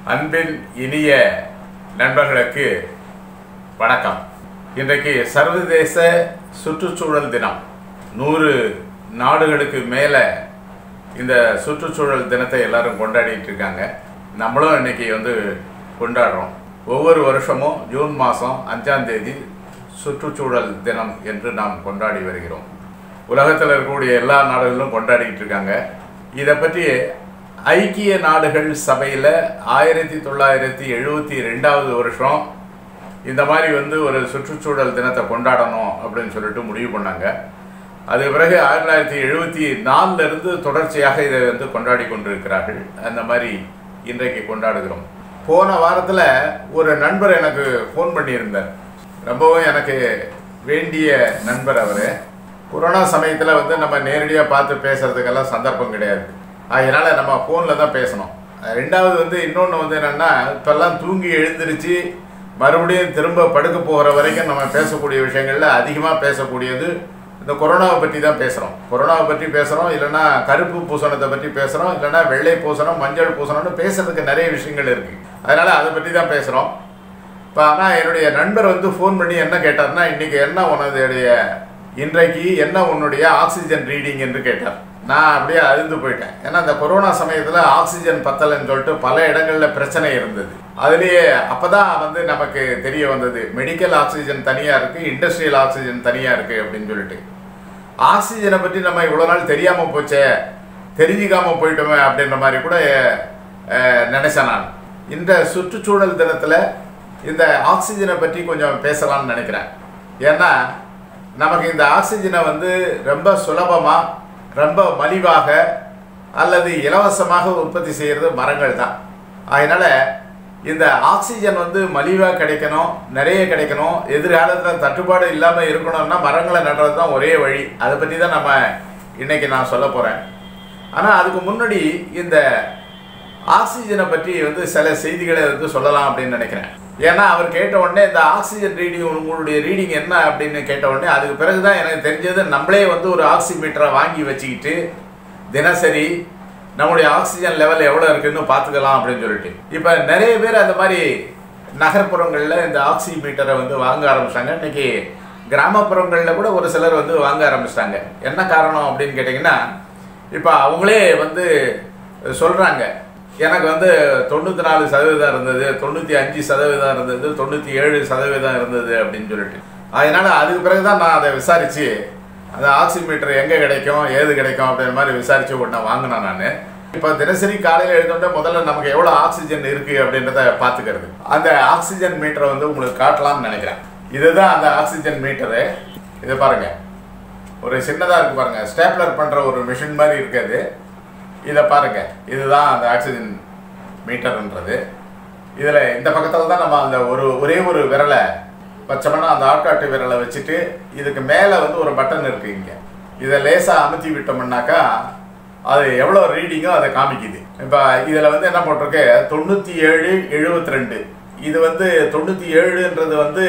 அன்பின் இனிய நண்பர்களுக்கு வணக்கம் இன்றைக்கு சர்வதேச சுற்றுச்சூழல் தினம் நூறு நாடுகளுக்கு மேலே இந்த சுற்றுச்சூழல் தினத்தை எல்லாரும் கொண்டாடிட்டு இருக்காங்க நம்மளும் இன்னைக்கு வந்து கொண்டாடுறோம் ஒவ்வொரு வருஷமும் ஜூன் மாதம் அஞ்சாம் தேதி சுற்றுச்சூழல் தினம் என்று நாம் கொண்டாடி வருகிறோம் உலகத்தில் இருக்கக்கூடிய எல்லா நாடுகளிலும் கொண்டாடிட்டு இருக்காங்க இதை பற்றி ஐக்கிய நாடுகள் சபையில் ஆயிரத்தி தொள்ளாயிரத்தி எழுபத்தி ரெண்டாவது வருஷம் இந்த மாதிரி வந்து ஒரு சுற்றுச்சூழல் தினத்தை கொண்டாடணும் அப்படின்னு சொல்லிட்டு முடிவு பண்ணாங்க அது பிறகு ஆயிரத்தி தொள்ளாயிரத்தி எழுபத்தி நாலுல இருந்து தொடர்ச்சியாக இதை வந்து கொண்டாடி கொண்டிருக்கிறார்கள் அந்த மாதிரி இன்றைக்கு கொண்டாடுகிறோம் போன வாரத்தில் ஒரு நண்பர் எனக்கு ஃபோன் பண்ணியிருந்தார் ரொம்பவும் எனக்கு வேண்டிய நண்பர் அவர் கொரோனா சமயத்தில் வந்து நம்ம நேரடியாக பார்த்து பேசுறதுக்கெல்லாம் சந்தர்ப்பம் கிடையாது அதனால நம்ம ஃபோனில் தான் பேசணும் ரெண்டாவது வந்து இன்னொன்று வந்து என்னென்னா இப்போல்லாம் தூங்கி எழுந்திருச்சு மறுபடியும் திரும்ப படுக்க போகிற வரைக்கும் நம்ம பேசக்கூடிய விஷயங்களில் அதிகமாக பேசக்கூடியது இந்த கொரோனாவை பற்றி தான் பேசுகிறோம் கொரோனாவை பற்றி பேசுகிறோம் இல்லைன்னா கருப்பு பூசணத்தை பற்றி பேசுகிறோம் இல்லைன்னா வெள்ளை பூசணம் மஞ்சள் பூசணம்னு பேசுறதுக்கு நிறைய விஷயங்கள் இருக்குது அதனால் அதை பற்றி தான் பேசுகிறோம் இப்போ ஆனால் என்னுடைய நண்பர் வந்து ஃபோன் பண்ணி என்ன கேட்டார்னா இன்றைக்கி என்ன உனதுடைய இன்றைக்கு என்ன உன்னுடைய ஆக்சிஜன் ரீடிங் என்று கேட்டார் நான் அப்படியே அழிந்து போயிட்டேன் ஏன்னா அந்த கொரோனா சமயத்தில் ஆக்சிஜன் பத்தலைன்னு சொல்லிட்டு பல இடங்களில் பிரச்சனை இருந்தது அதுலேயே அப்போ தான் வந்து நமக்கு தெரிய வந்தது மெடிக்கல் ஆக்சிஜன் தனியாக இருக்குது இண்டஸ்ட்ரியல் ஆக்சிஜன் தனியாக இருக்குது அப்படின்னு சொல்லிட்டு ஆக்சிஜனை பற்றி நம்ம இவ்வளோ நாள் தெரியாமல் போச்சே தெரிஞ்சிக்காமல் போயிட்டோமே அப்படின்ற மாதிரி கூட அஹ், நினைச்சேன் நான் இந்த சுற்றுச்சூழல் தினத்தில் இந்த ஆக்சிஜனை பற்றி கொஞ்சம் பேசலாம்னு நினைக்கிறேன் ஏன்னா நமக்கு இந்த ஆக்சிஜனை வந்து ரொம்ப சுலபமாக ரொம்ப மலிவாக அல்லது இலவசமாக உற்பத்தி செய்கிறது மரங்கள் தான் அதனால் இந்த ஆக்சிஜன் வந்து மலிவாக கிடைக்கணும் நிறைய கிடைக்கணும் எதிர்காலத்தில் தட்டுப்பாடு இல்லாமல் இருக்கணும்னா மரங்களை நடுறது தான் ஒரே வழி அதை பற்றி தான் நம்ம இன்னைக்கு நான் சொல்ல போகிறேன் ஆனால் அதுக்கு முன்னாடி இந்த ஆக்சிஜனை பற்றி வந்து சில செய்திகளை வந்து சொல்லலாம் அப்படின்னு நினைக்கிறேன் ஏன்னா அவர் கேட்ட உடனே இந்த ஆக்சிஜன் ரீடிங் உங்களுடைய ரீடிங் என்ன அப்படின்னு கேட்ட உடனே அதுக்கு பிறகு தான் எனக்கு தெரிஞ்சது நம்மளே வந்து ஒரு ஆக்சிமீட்டரை வாங்கி வச்சுக்கிட்டு தினசரி நம்முடைய ஆக்சிஜன் லெவல் எவ்வளோ இருக்குன்னு பார்த்துக்கலாம் அப்படின்னு சொல்லிட்டு இப்போ நிறைய பேர் அந்த மாதிரி நகர்ப்புறங்களில் இந்த ஆக்சிமீட்டரை வந்து வாங்க ஆரம்பிச்சிட்டாங்க இன்னைக்கு கிராமப்புறங்களில் கூட ஒரு சிலர் வந்து வாங்க ஆரம்பிச்சிட்டாங்க என்ன காரணம் அப்படின்னு கேட்டிங்கன்னா இப்போ அவங்களே வந்து சொல்கிறாங்க எனக்கு வந்து தொண்ணூற்றி நாலு சதவீதம் இருந்தது தொண்ணூற்றி அஞ்சு சதவீதம் இருந்தது தொண்ணூற்றி ஏழு சதவீதம் இருந்தது அப்படின்னு சொல்லிட்டு அதனால் அதுக்கு பிறகு தான் நான் அதை விசாரித்து அந்த ஆக்சிமீட்டர் எங்கே கிடைக்கும் ஏது கிடைக்கும் அப்படின்ற மாதிரி விசாரித்து ஒன்று வாங்கினேன் நான் இப்போ தினசரி காலையில் எழுந்தோடனே முதல்ல நமக்கு எவ்வளோ ஆக்சிஜன் இருக்குது அப்படின்றத பார்த்துக்கிறது அந்த ஆக்சிஜன் மீட்டரை வந்து உங்களுக்கு காட்டலாம்னு நினைக்கிறேன் இதுதான் அந்த ஆக்சிஜன் மீட்டரு இதை பாருங்கள் ஒரு சின்னதாக இருக்கு பாருங்க ஸ்டேப்லர் பண்ணுற ஒரு மிஷின் மாதிரி இருக்காது இதை பாருங்க இதுதான் அந்த ஆக்சிஜன் மீட்டர்ன்றது இதில் இந்த பக்கத்தில் தான் நம்ம அந்த ஒரு ஒரே ஒரு விரலை வச்சோம்னா அந்த ஆட்காட்டு விரலை வச்சுட்டு இதுக்கு மேலே வந்து ஒரு பட்டன் இருக்கு இங்கே இதை லேசாக அமுத்தி விட்டோம்னாக்கா அது எவ்வளோ ரீடிங்கோ அதை காமிக்குது இப்போ இதில் வந்து என்ன போட்டிருக்கு தொண்ணூற்றி ஏழு எழுபத்தி ரெண்டு இது வந்து தொண்ணூற்றி ஏழுன்றது வந்து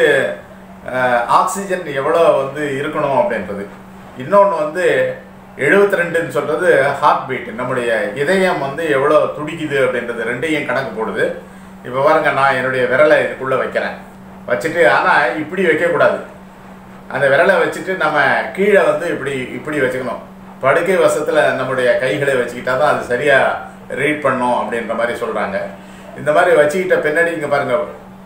அஹ், ஆக்சிஜன் எவ்வளோ வந்து இருக்கணும் அப்படின்றது இன்னொன்று வந்து எழுபத்தி ரெண்டுன்னு சொல்கிறது ஹார்ட் பீட் நம்முடைய இதயம் வந்து எவ்வளோ துடிக்குது அப்படின்றது ரெண்டையும் கணக்கு போடுது இப்போ பாருங்க நான் என்னுடைய விரலை இதுக்குள்ளே வைக்கிறேன் வச்சுட்டு ஆனால் இப்படி வைக்கக்கூடாது அந்த விரலை வச்சுட்டு நம்ம கீழே வந்து இப்படி இப்படி வச்சுக்கணும் படுக்கை வசத்தில் நம்முடைய கைகளை வச்சுக்கிட்டா தான் அது சரியாக ரீட் பண்ணும் அப்படின்ற மாதிரி சொல்கிறாங்க இந்த மாதிரி வச்சுக்கிட்ட பின்னாடி இங்கே பாருங்க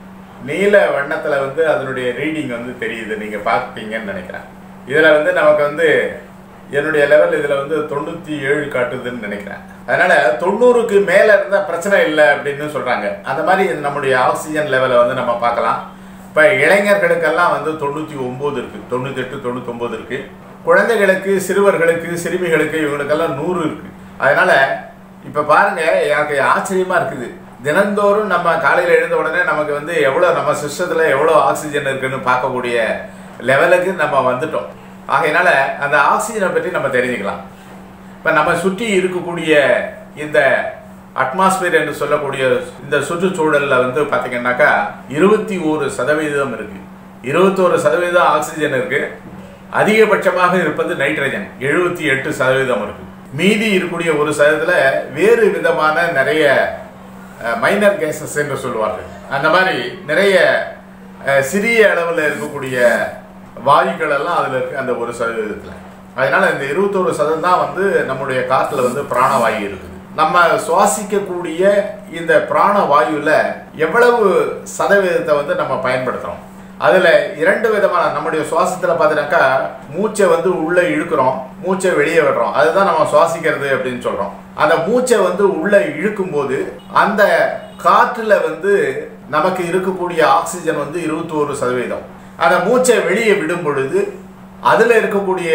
நீல வண்ணத்தில் வந்து அதனுடைய ரீடிங் வந்து தெரியுது நீங்கள் பார்ப்பீங்கன்னு நினைக்கிறேன் இதில் வந்து நமக்கு வந்து என்னுடைய லெவல் இதில் வந்து தொண்ணூற்றி ஏழு காட்டுதுன்னு நினைக்கிறேன் அதனால் தொண்ணூறுக்கு மேலே இருந்தால் பிரச்சனை இல்லை அப்படின்னு சொல்கிறாங்க அந்த மாதிரி இது நம்முடைய ஆக்சிஜன் லெவலை வந்து நம்ம பார்க்கலாம் இப்போ இளைஞர்களுக்கெல்லாம் வந்து தொண்ணூற்றி ஒம்பது இருக்குது தொண்ணூத்தெட்டு தொண்ணூத்தொம்பது இருக்குது குழந்தைகளுக்கு சிறுவர்களுக்கு சிறுமிகளுக்கு இவங்களுக்கெல்லாம் நூறு இருக்குது அதனால் இப்போ பாருங்க எனக்கு ஆச்சரியமாக இருக்குது தினந்தோறும் நம்ம காலையில் எழுந்த உடனே நமக்கு வந்து எவ்வளோ நம்ம சிஸ்டத்தில் எவ்வளோ ஆக்சிஜன் இருக்குன்னு பார்க்கக்கூடிய லெவலுக்கு நம்ம வந்துட்டோம் ஆகையினால அந்த ஆக்சிஜனை பற்றி நம்ம தெரிஞ்சுக்கலாம் இப்போ நம்ம சுற்றி இருக்கக்கூடிய இந்த அட்மாஸ்பியர் என்று சொல்லக்கூடிய இந்த சுற்றுச்சூழலில் வந்து பார்த்தீங்கன்னாக்கா இருபத்தி ஒரு சதவீதம் இருக்கு இருபத்தோரு சதவீதம் ஆக்சிஜன் இருக்கு அதிகபட்சமாக இருப்பது நைட்ரஜன் எழுபத்தி எட்டு சதவீதம் இருக்கு மீதி இருக்கக்கூடிய ஒரு சதவீதத்தில் வேறு விதமான நிறைய மைனர் கேசஸ் என்று சொல்லுவார்கள் அந்த மாதிரி நிறைய அஹ், சிறிய அளவில் இருக்கக்கூடிய வாயுக்கள் எல்லாம் அதில் இருக்கு அந்த ஒரு சதவீதத்தில் அதனால இந்த இருபத்தோரு சதவீதம் தான் வந்து நம்முடைய காற்றுல வந்து பிராணவாயு இருக்குது நம்ம சுவாசிக்கக்கூடிய இந்த பிராணவாயுல எவ்வளவு சதவீதத்தை வந்து நம்ம பயன்படுத்துறோம் அதுல இரண்டு விதமான நம்முடைய சுவாசத்துல பார்த்தீங்கன்னாக்கா மூச்சை வந்து உள்ள இழுக்கிறோம் மூச்சை வெளியே விடுறோம் அதுதான் நம்ம சுவாசிக்கிறது அப்படின்னு சொல்றோம் அந்த மூச்சை வந்து உள்ள இழுக்கும் போது அந்த காற்றுல வந்து நமக்கு இருக்கக்கூடிய ஆக்சிஜன் வந்து இருபத்தோரு சதவீதம் அந்த மூச்சை வெளியே விடும் பொழுது அதுல இருக்கக்கூடிய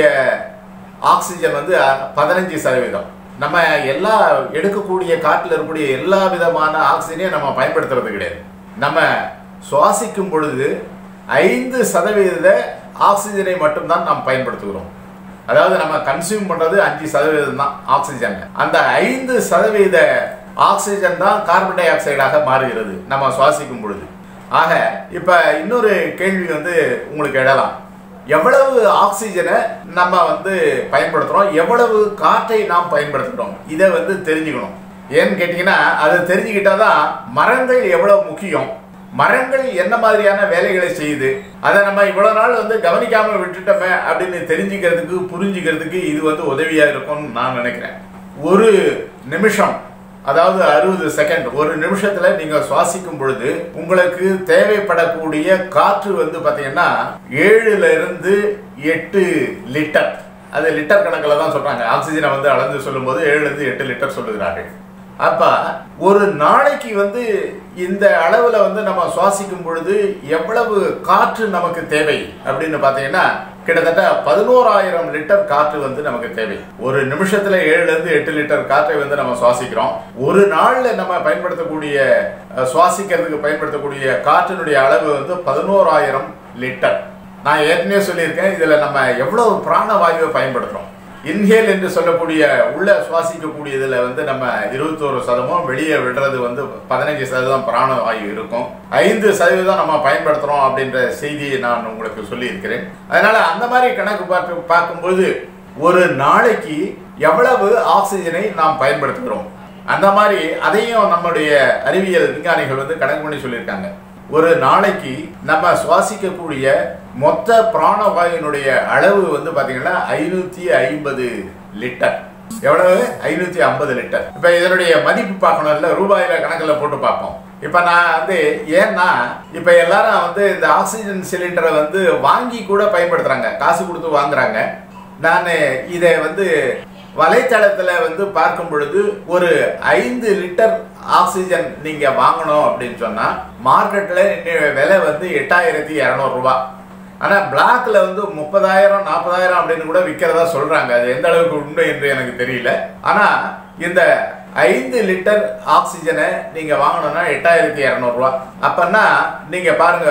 ஆக்சிஜன் வந்து பதினஞ்சு சதவீதம் நம்ம எல்லா எடுக்கக்கூடிய காற்றில் இருக்கக்கூடிய எல்லா விதமான ஆக்சிஜனையும் நம்ம பயன்படுத்துறது கிடையாது நம்ம சுவாசிக்கும் பொழுது ஐந்து சதவீத ஆக்சிஜனை மட்டும்தான் நாம் பயன்படுத்துகிறோம் அதாவது நம்ம கன்சியூம் பண்றது அஞ்சு சதவீதம் தான் ஆக்சிஜன் அந்த ஐந்து சதவீத ஆக்சிஜன் தான் கார்பன் டை ஆக்சைடாக மாறுகிறது நம்ம சுவாசிக்கும் பொழுது ஆக இப்ப இன்னொரு கேள்வி வந்து உங்களுக்கு எழலாம் எவ்வளவு ஆக்சிஜனை நம்ம வந்து பயன்படுத்துறோம் எவ்வளவு காற்றை நாம் பயன்படுத்துகிறோம் இதை வந்து தெரிஞ்சுக்கணும் ஏன்னு கேட்டிங்கன்னா அதை தெரிஞ்சுக்கிட்டா தான் மரங்கள் எவ்வளவு முக்கியம் மரங்கள் என்ன மாதிரியான வேலைகளை செய்யுது அதை நம்ம இவ்வளவு நாள் வந்து கவனிக்காம விட்டுட்டோமே அப்படின்னு தெரிஞ்சுக்கிறதுக்கு புரிஞ்சுக்கிறதுக்கு இது வந்து உதவியா இருக்கும்னு நான் நினைக்கிறேன் ஒரு நிமிஷம் அதாவது அறுபது செகண்ட் ஒரு நிமிஷத்துல நீங்க சுவாசிக்கும் பொழுது உங்களுக்கு தேவைப்படக்கூடிய காற்று வந்து பாத்தீங்கன்னா ஏழுல இருந்து எட்டு லிட்டர் அது லிட்டர் கணக்கில் தான் சொல்றாங்க ஆக்சிஜனை வந்து அளந்து சொல்லும்போது ஏழுல இருந்து எட்டு லிட்டர் சொல்லுகிறார்கள் அப்ப ஒரு நாளைக்கு வந்து இந்த அளவுல வந்து நம்ம சுவாசிக்கும் பொழுது எவ்வளவு காற்று நமக்கு தேவை அப்படின்னு பாத்தீங்கன்னா கிட்டத்தட்ட பதினோராயிரம் லிட்டர் காற்று வந்து நமக்கு தேவை ஒரு நிமிஷத்துல ஏழுல இருந்து எட்டு லிட்டர் காற்றை வந்து நம்ம சுவாசிக்கிறோம் ஒரு நாள்ல நம்ம பயன்படுத்தக்கூடிய அஹ், சுவாசிக்கிறதுக்கு பயன்படுத்தக்கூடிய காற்றினுடைய அளவு வந்து பதினோராயிரம் லிட்டர் நான் ஏற்கனவே சொல்லியிருக்கேன் இதுல நம்ம எவ்வளவு பிராணவாயுவை பயன்படுத்துறோம் இன்ஹேல் என்று சொல்லக்கூடிய உள்ள சுவாசிக்கக்கூடியதுல வந்து நம்ம இருபத்தோரு சதமும் வெளியே விடுறது வந்து பதினஞ்சு சதவீதம் பிராணவாயு இருக்கும் ஐந்து சதவீதம் நம்ம பயன்படுத்துறோம் அப்படின்ற செய்தியை நான் உங்களுக்கு சொல்லியிருக்கிறேன் அதனால அந்த மாதிரி கணக்கு பார்த்து பார்க்கும்போது ஒரு நாளைக்கு எவ்வளவு ஆக்சிஜனை நாம் பயன்படுத்துகிறோம் அந்த மாதிரி அதையும் நம்முடைய அறிவியல் விஞ்ஞானிகள் வந்து கணக்கு பண்ணி சொல்லியிருக்காங்க ஒரு நாளைக்கு நம்ம சுவாசிக்கக்கூடிய மொத்த பிராணவாயுனுடைய அளவு வந்து பாத்தீங்கன்னா ஐநூத்தி ஐம்பது லிட்டர் எவ்வளவு ஐநூத்தி ஐம்பது லிட்டர் இப்ப இதனுடைய மதிப்பு பார்க்கணும்ல ரூபாயில கணக்குல போட்டு பார்ப்போம் இப்ப நான் வந்து ஏன்னா இப்ப எல்லாரும் வந்து இந்த ஆக்சிஜன் சிலிண்டரை வந்து வாங்கி கூட பயன்படுத்துறாங்க காசு கொடுத்து வாங்குறாங்க நான் இதை வந்து வலைத்தளத்துல வந்து பார்க்கும் பொழுது ஒரு ஐந்து லிட்டர் ஆக்சிஜன் நீங்க வாங்கணும் அப்படின்னு சொன்னா மார்க்கெட்ல இன்னைய விலை வந்து எட்டாயிரத்தி இரநூறு ரூபாய் ஆனா பிளாக்ல வந்து முப்பதாயிரம் நாற்பதாயிரம் அப்படின்னு கூட விற்கிறதா சொல்றாங்க அது எந்த அளவுக்கு உண்மை என்று எனக்கு தெரியல ஆனா இந்த ஐந்து லிட்டர் ஆக்சிஜனை நீங்க வாங்கணும்னா எட்டாயிரத்தி இரநூறுவா அப்பன்னா நீங்க பாருங்க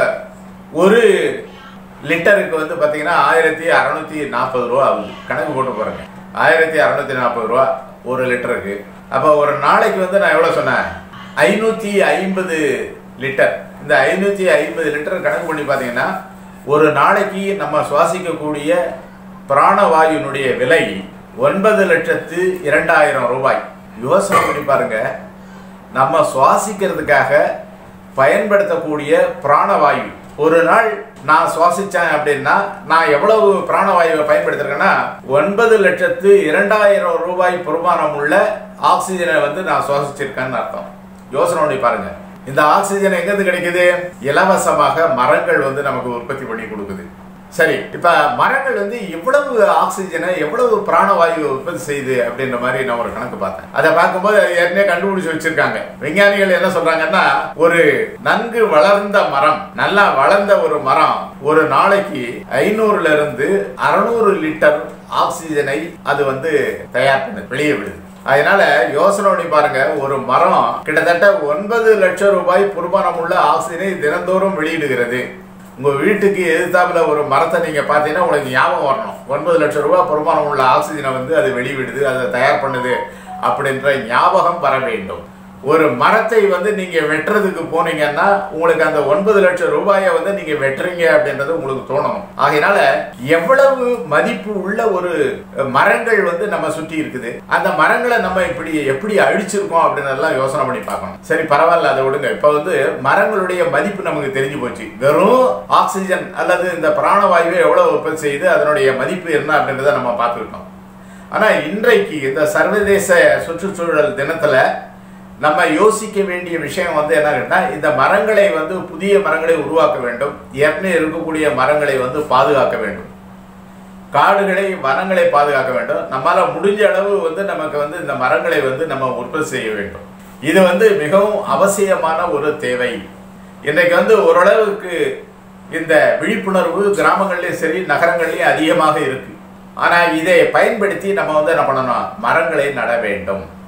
ஒரு லிட்டருக்கு வந்து பாத்தீங்கன்னா ஆயிரத்தி அறநூத்தி நாற்பது ரூபா ஆகுது கணக்கு போட்டு பாருங்க ஆயிரத்தி அறநூத்தி நாற்பது ரூபா ஒரு லிட்டருக்கு அப்போ ஒரு நாளைக்கு வந்து நான் எவ்வளவு சொன்னேன் ஐநூத்தி ஐம்பது லிட்டர் இந்த ஐநூத்தி ஐம்பது லிட்டர் கணக்கு பண்ணி பாத்தீங்கன்னா ஒரு நாளைக்கு நம்ம சுவாசிக்கக்கூடிய பிராணவாயுனுடைய விலை ஒன்பது லட்சத்து இரண்டாயிரம் ரூபாய் யோசனை பண்ணி பாருங்க நம்ம சுவாசிக்கிறதுக்காக பயன்படுத்தக்கூடிய பிராணவாயு ஒரு நாள் நான் சுவாசிச்சேன் அப்படின்னா நான் எவ்வளவு பிராணவாயுவை பயன்படுத்திருக்கேன்னா ஒன்பது லட்சத்து இரண்டாயிரம் ரூபாய் பெருமானம் உள்ள ஆக்சிஜனை வந்து நான் சுவாசிச்சிருக்கேன்னு அர்த்தம் யோசனை பண்ணி பாருங்க இந்த ஆக்சிஜன் எங்கிருந்து கிடைக்குது இலவசமாக மரங்கள் வந்து நமக்கு உற்பத்தி பண்ணி கொடுக்குது சரி இப்ப மரங்கள் வந்து எவ்வளவு ஆக்சிஜனை எவ்வளவு பிராணவாயு உற்பத்தி செய்யுது அப்படின்ற மாதிரி நான் ஒரு கணக்கு பார்த்தேன் அதை பார்க்கும்போது அது ஏற்கனவே கண்டுபிடிச்சு வச்சிருக்காங்க விஞ்ஞானிகள் என்ன சொல்றாங்கன்னா ஒரு நன்கு வளர்ந்த மரம் நல்லா வளர்ந்த ஒரு மரம் ஒரு நாளைக்கு ஐநூறுல இருந்து அறுநூறு லிட்டர் ஆக்சிஜனை அது வந்து தயார் பண்ணு வெளியே விடுது அதனால யோசனை பண்ணி பாருங்க ஒரு மரம் கிட்டத்தட்ட ஒன்பது லட்சம் ரூபாய் புருமானம் உள்ள ஆக்சிஜனை தினந்தோறும் வெளியிடுகிறது உங்க வீட்டுக்கு எதிர்த்தாப்புல ஒரு மரத்தை நீங்க பாத்தீங்கன்னா உங்களுக்கு ஞாபகம் வரணும் ஒன்பது லட்சம் ரூபாய் பெருமானம் உள்ள ஆக்சிஜனை வந்து அது வெளிவிடுது அதை தயார் பண்ணுது அப்படின்ற ஞாபகம் வர வேண்டும் ஒரு மரத்தை வந்து நீங்க வெட்டுறதுக்கு போனீங்கன்னா உங்களுக்கு அந்த ஒன்பது லட்சம் ரூபாயை வந்து நீங்க வெட்டுறீங்க அப்படின்றது உங்களுக்கு தோணணும் ஆகையினால எவ்வளவு மதிப்பு உள்ள ஒரு மரங்கள் வந்து நம்ம சுற்றி இருக்குது அந்த மரங்களை நம்ம இப்படி எப்படி அழிச்சிருக்கோம் அப்படின்றதெல்லாம் யோசனை பண்ணி பார்க்கணும் சரி பரவாயில்ல அதை விடுங்க இப்ப வந்து மரங்களுடைய மதிப்பு நமக்கு தெரிஞ்சு போச்சு வெறும் ஆக்சிஜன் அல்லது இந்த பிராணவாயுவை எவ்வளவு உற்பத்தி செய்யுது அதனுடைய மதிப்பு என்ன அப்படின்றத நம்ம பார்த்துருக்கோம் ஆனா இன்றைக்கு இந்த சர்வதேச சுற்றுச்சூழல் தினத்துல நம்ம யோசிக்க வேண்டிய விஷயம் வந்து என்ன கேட்டா இந்த மரங்களை வந்து புதிய மரங்களை உருவாக்க வேண்டும் ஏற்கனவே இருக்கக்கூடிய மரங்களை வந்து பாதுகாக்க வேண்டும் காடுகளை வனங்களை பாதுகாக்க வேண்டும் நம்மால முடிஞ்ச அளவு வந்து நமக்கு வந்து இந்த மரங்களை வந்து நம்ம உற்பத்தி செய்ய வேண்டும் இது வந்து மிகவும் அவசியமான ஒரு தேவை இன்றைக்கு வந்து ஓரளவுக்கு இந்த விழிப்புணர்வு கிராமங்கள்லயும் சரி நகரங்கள்லயும் அதிகமாக இருக்கு ஆனா இதை பயன்படுத்தி நம்ம வந்து என்ன பண்ணணும் மரங்களை நட வேண்டும்